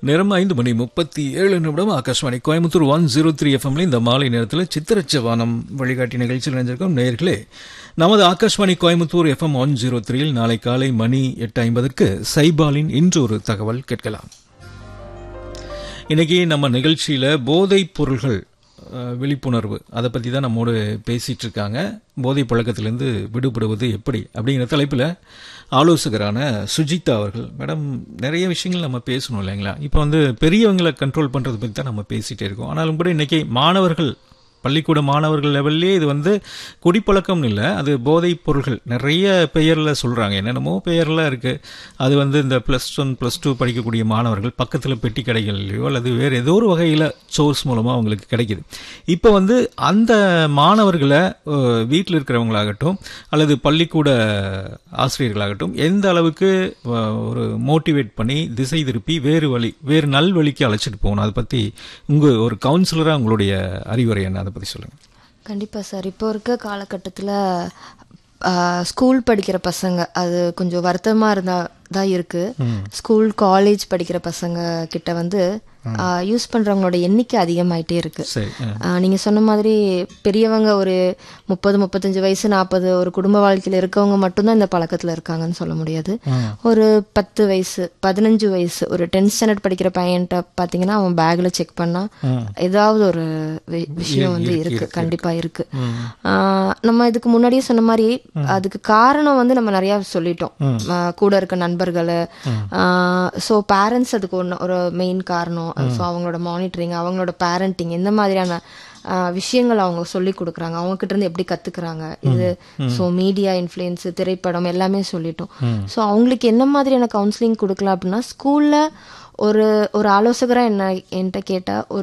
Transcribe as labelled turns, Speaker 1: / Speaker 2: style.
Speaker 1: நேரம் ஐந்து மணி முப்பத்தி ஏழு நிமிடம் Akashvani Coimbatore one zero three எஃப்எம்ல இந்த மாலை நேரத்தில் சித்திரச்ச வானம் வழிகாட்டி நிகழ்ச்சியில் இணைஞ்சிருக்கும் நேர்களே நமது Akashvani Coimbatore FM one zero த்ரீயில் நாளை காலை மணி எட்டு ஐம்பதற்கு சைபாலின் இன்று ஒரு தகவல் கேட்கலாம் இன்னைக்கு நம்ம நிகழ்ச்சியில போதைப் பொருள்கள் அஹ், விழிப்புணர்வு அதை பற்றி தான் நம்மோடு பேசிட்டு இருக்காங்க போதை பழக்கத்திலேருந்து விடுபடுவது எப்படி அப்படிங்கிற தலைப்பில் ஆலோசகரான சுஜிதா அவர்கள் மேடம் நிறைய விஷயங்கள் நம்ம பேசணும் இல்லைங்களா இப்போ வந்து பெரியவங்களை கண்ட்ரோல் பண்ணுறது பற்றி தான் நம்ம பேசிகிட்டே இருக்கோம் ஆனாலும் கூட இன்னைக்கு மாணவர்கள் பள்ளிக்கூட மாணவர்கள் லெவல்லே இது வந்து குடிப்பழக்கம்னு இல்லை அது போதைப் பொருள்கள் நிறைய பெயரில் சொல்கிறாங்க என்னென்னமோ பெயரில் இருக்குது அது வந்து இந்த ப்ளஸ் ஒன் ப்ளஸ் டூ படிக்கக்கூடிய மாணவர்கள் பக்கத்தில் பெட்டி கடைகள்லையோ அல்லது வேறு ஏதோ ஒரு வகையில் சோர்ஸ் மூலமாக அவங்களுக்கு கிடைக்குது இப்போ வந்து அந்த மாணவர்களை வீட்டில் இருக்கிறவங்களாகட்டும் அல்லது பள்ளிக்கூட ஆசிரியர்களாகட்டும் எந்த அளவுக்கு அஹ், ஒரு மோட்டிவேட் பண்ணி திசை திருப்பி வேறு வழி வேறு நல்வழிக்கு அழைச்சிட்டு போகணும் அதை பற்றி உங்கள் ஒரு கவுன்சிலராக உங்களுடைய அறிவுரை என்ன அதை பற்றி சொல்லுங்கள்
Speaker 2: கண்டிப்பா சார் இப்போ இருக்க காலகட்டத்தில் ஸ்கூல் படிக்கிற பசங்க அது கொஞ்சம் வருத்தமா இருந்தா தான் இருக்கு ஸ்கூல் காலேஜ் படிக்கிற பசங்க கிட்ட வந்து யூஸ் பண்றவங்களோட எண்ணிக்கை அதிகமாயிட்டே இருக்கு
Speaker 1: சரி அஹ்,
Speaker 2: ஆஹ் நீங்க சொன்ன மாதிரி பெரியவங்க ஒரு முப்பது முப்பத்தஞ்சு வயசு நாற்பது ஒரு குடும்ப வாழ்க்கையில இருக்கவங்க மட்டும்தான் இந்த பழக்கத்துல இருக்காங்கன்னு சொல்ல முடியாது ஒரு பத்து வயசு பதினஞ்சு வயசு ஒரு டென்த் ஸ்டாண்டர்ட் படிக்கிற பையன்ட்ட பாத்தீங்கன்னா அவன் பேக்ல செக் பண்ணா ஏதாவது ஒரு வி- விஷயம் வந்து இருக்கு கண்டிப்பா இருக்கு ஆஹ் நம்ம இதுக்கு முன்னாடியே சொன்ன மாதிரி அதுக்கு காரணம் வந்து நம்ம நிறைய சொல்லிட்டோம் ஆஹ் கூட இருக்க நண்பர்கள் ஸோ பேரண்ட்ஸ் அதுக்கு ஒன்று ஒரு மெயின் காரணம் ஸோ அவங்களோட மானிட்டரிங் அவங்களோட பேரண்டிங் இந்த மாதிரியான ஆஹ் விஷயங்கள் அவங்க சொல்லி கொடுக்குறாங்க அவங்க கிட்ட இருந்து எப்படி கத்துக்கிறாங்க இது ஸோ மீடியா இன்ஃப்ளூயன்ஸ் திரைப்படம் எல்லாமே சொல்லிட்டோம் ஸோ அவங்களுக்கு என்ன மாதிரியான கவுன்சிலிங் கொடுக்கலாம் அப்படின்னா ஸ்கூல்ல ஒரு ஒரு ஆலோசகரா என்ன என்கிட்ட கேட்டா ஒரு